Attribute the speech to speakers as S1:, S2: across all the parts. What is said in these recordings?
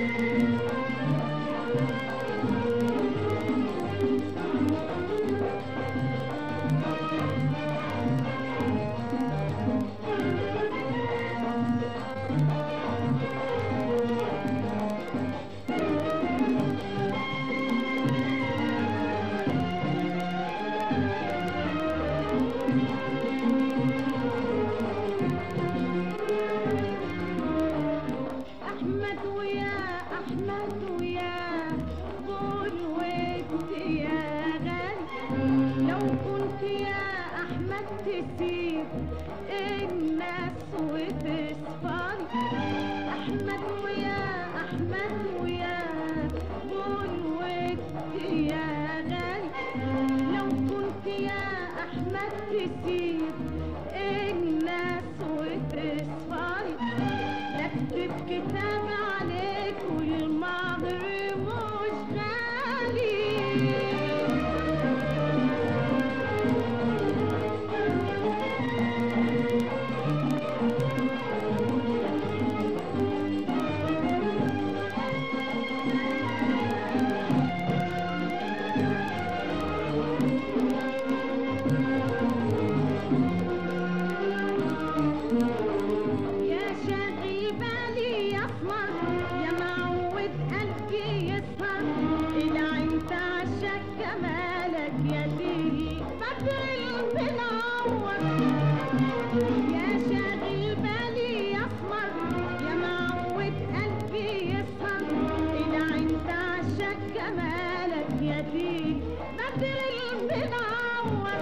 S1: احمد ويا احمد ويا قول وانت يا غالي لو كنت يا احمد تسيب الناس وتصفر احمد ويا احمد ويا قول وانت يا غالي لو كنت يا احمد تسيب الناس وتصفر اكتب كتاب عليك والمهر مش غالي يا شاغل بالي يسمر يا معود قلبي يسهر العين تعشق جمالك يا دي بدر المنور يا شاغل بالي يسمر يا معود قلبي يسهر العين تعشق جمالك يا دي بدر المنور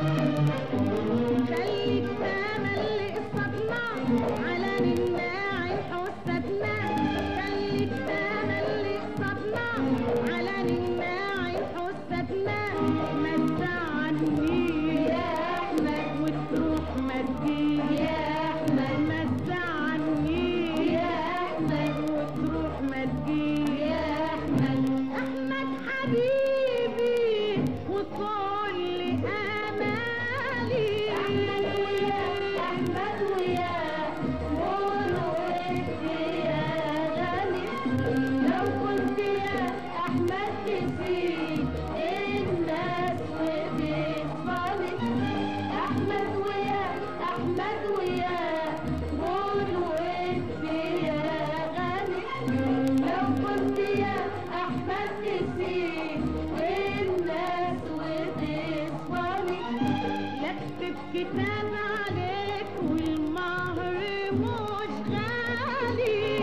S1: خليك تملي الصدمة على الناعي حسدنا خليك تملي الصدمة على الناعي حسدنا ما تزعلني يا احمد وتروح ما تجيش يا احمد ما تزعلني يا احمد وتروح ما تجيش يا احمد احمد حبيبي وكل امالي احمد ويا احمد ويا قولوا انت يا غالي لو كنت يا احمد تسيب الناس وتصفالي احمد ويا احمد ويا قولوا انت يا غالي لو كنت يا احمد تسيب الناس وتصفالي يكتب كتاب عليك والمهر مش غالي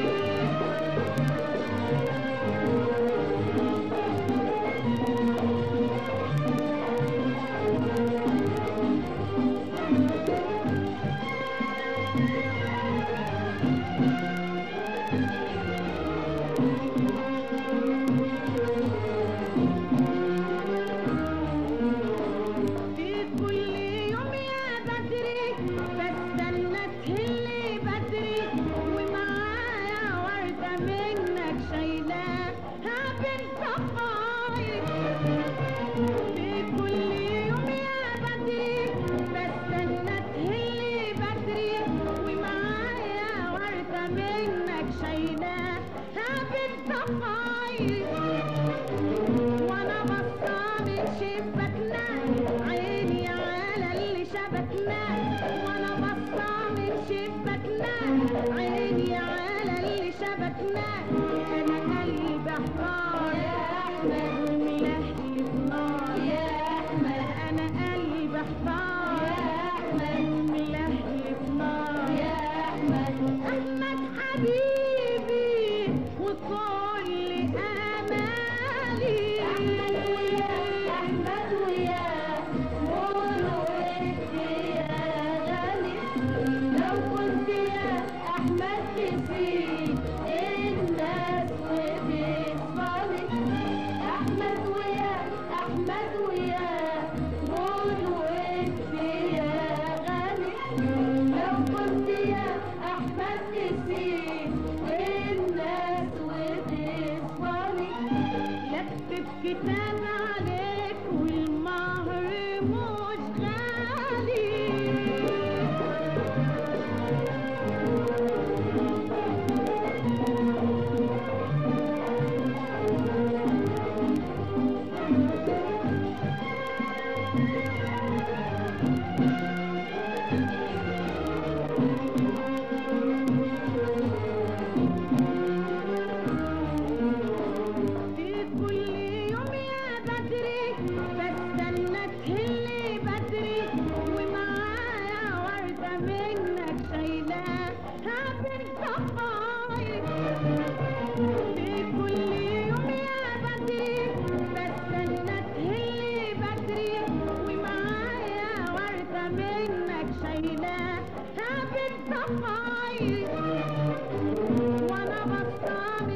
S1: في كل يوم يا بدري بستنى تهلي بدري ومعايا وردة منك شايلاها بنت فايق في كل يوم يا بدري بستنى تهلي بدري ومعايا وردة منك شايلاها بنت فايق وانا بصة من شباكنا عيني على اللي شبكنا وانا بصة من شباكنا عيني على اللي شبكنا انا قلبي احمر يا احمد وملهلب نار يا احمد انا قلبي احمر يا احمد وملهلب نار يا احمد احمد حبيبي وكل امالي احمد ويا احمد ويا قولوا انت يا غالي لو كنت يا احمد تسيب الناس وتصفالي احمد ويا احمد ويا قولوا انت يا غالي لو كنت يا احمد تسيب الناس وتصفالي يكتب كتاب عليك والمهر مش غالي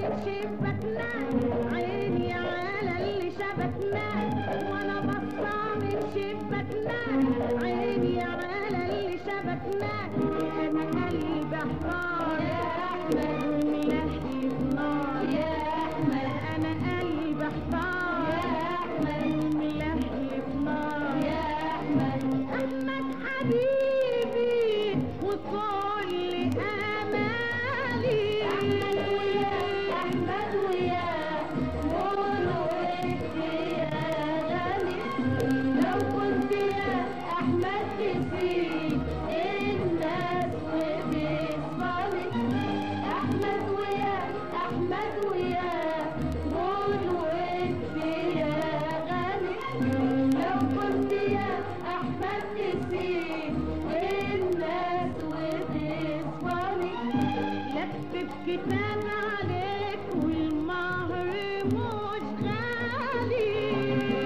S1: من شباكنا عيني على اللي شبكنا وانا بصة من شباكنا عيني على اللي شبكنا انا قلبي احمر يا احمد ملهي نار يا احمد انا قلبي احمر يا احمد ملهي نار يا احمد احمد حبيبي وكل امالي احمد ويا احمد ويا قولوا يا غالي لو كنت يا احمد تسيب الناس وبيصفالي احمد ويا احمد ويا قولوا يا غالي لو كنت يا احمد تسيب الناس وبيصفالي لفف كتاب عليك والمهر مش غالي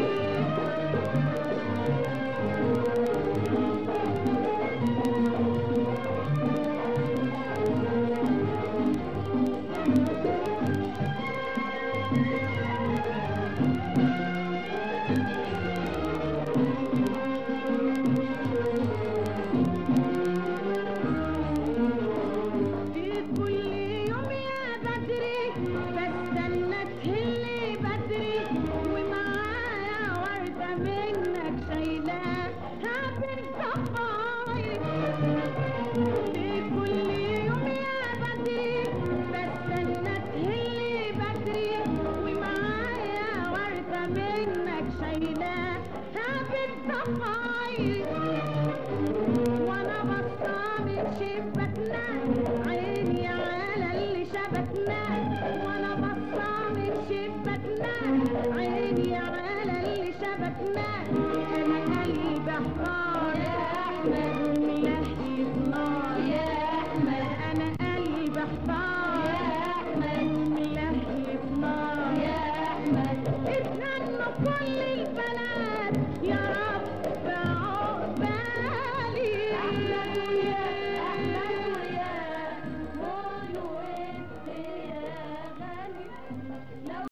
S1: في كل يوم يا بدري بستنى تهلي بدري ومعايا وردة منك شايلاها بالضفاير في كل يوم يا بدري بستنى تهلي بدري ومعايا وردة منك شايلاها بالضفاير وانا بصة من شباكنا عيني على اللي شبكنا وانا بصة من شباكنا عيني على اللي شبكنا انا قلبي احمر يا احمد ملهي نار يا احمد انا قلبي احمر يا احمد ملهي نار يا احمد اتهنوا كل